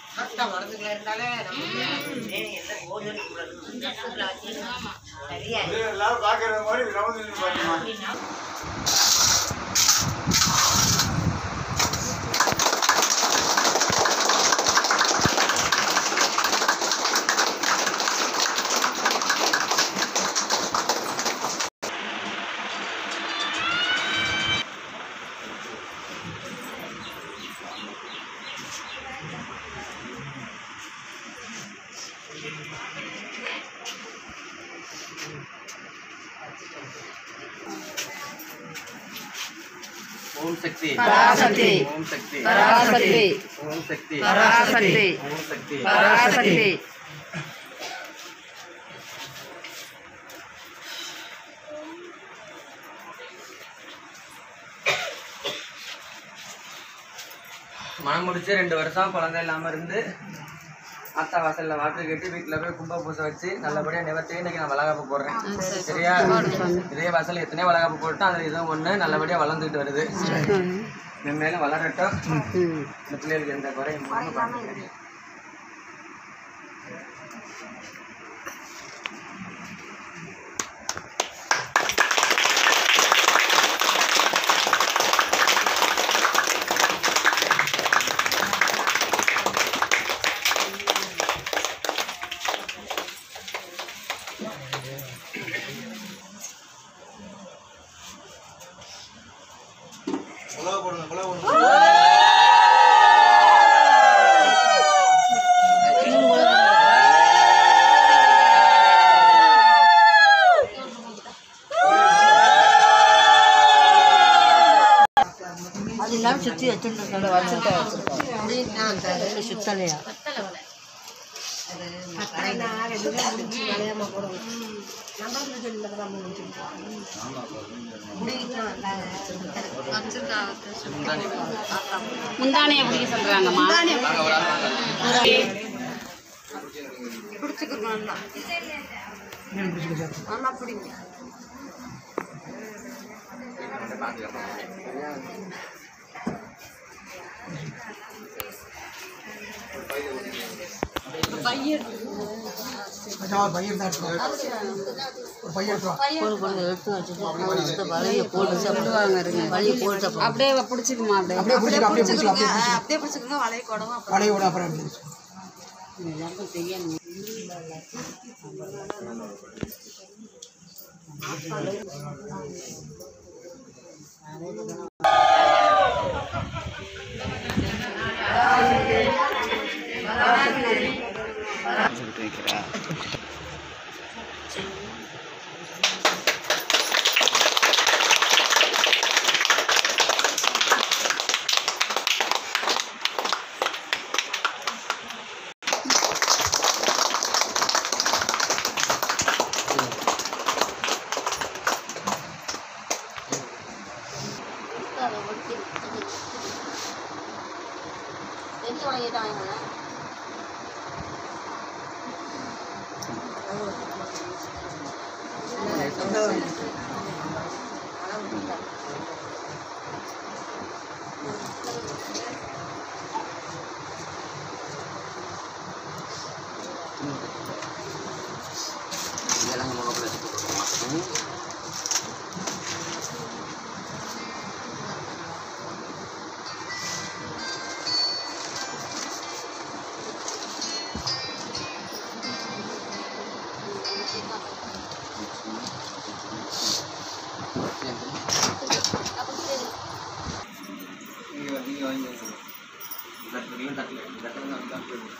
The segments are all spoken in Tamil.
கஷ்டம் மனசுக்குள்ள இருந்தாலே நமக்கு ஏன் எந்த போதும் மனசுக்குள்ள வச்சு சரியா எல்லாரும் பாக்குற மாதிரி ரவுண்ட் பாத்தீங்கன்னா அப்படின்னா ஓம் சக்தி பராசக்தி ஓம் சக்தி பராசக்தி ஓம் சக்தி பராசக்தி ஓம் சக்தி பராசக்தி மனம் முடிச்சு ரெண்டு வருஷம் குழந்தை இல்லாம இருந்து அத்தா வாசல்ல வாக்கு கட்டி வீட்டுல போய் கும்ப பூசை வச்சு நல்லபடியா நிவர்த்தி இன்னைக்கு நான் வளகாப்பு போடுறேன் சரியா இதே வாசல் எத்தனையோ வளகாப்பு போட்டோம் அதுல இதுவும் ஒண்ணு நல்லபடியா வளர்ந்துட்டு வருது மேலும் வளரட்டும் இந்த பிள்ளைகளுக்கு எந்த குறையும் இல்லாம பார்த்துக்கங்க. உலக போடுங்க உலக போடுங்க அது இல்லாமல் சுற்றி வச்சுருந்தோம் வச்சுருக்கோம் வச்சுருக்கோம் சுத்தலையா முந்தானையை பிடிக்க சொல்கிறாங்கம்மா போடு போடு எடுத்து வச்சுட்டு வலையை போட்டு சாப்பிடுவாங்க இருங்க வலையை போட்டு சாப்பிடுவாங்க அப்படியே பிடிச்சிக்குமா அப்படியே அப்படியே பிடிச்சிக்கோங்க வளைய குடவும் எல்லாருக்கும் தெரியாது நீங்க நீங்க வாங்கி தட்டுல தட்டுல தட்டுல தான் போயிடும்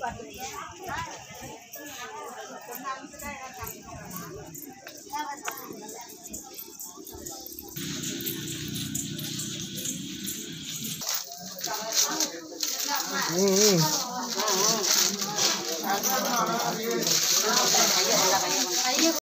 ம் ம்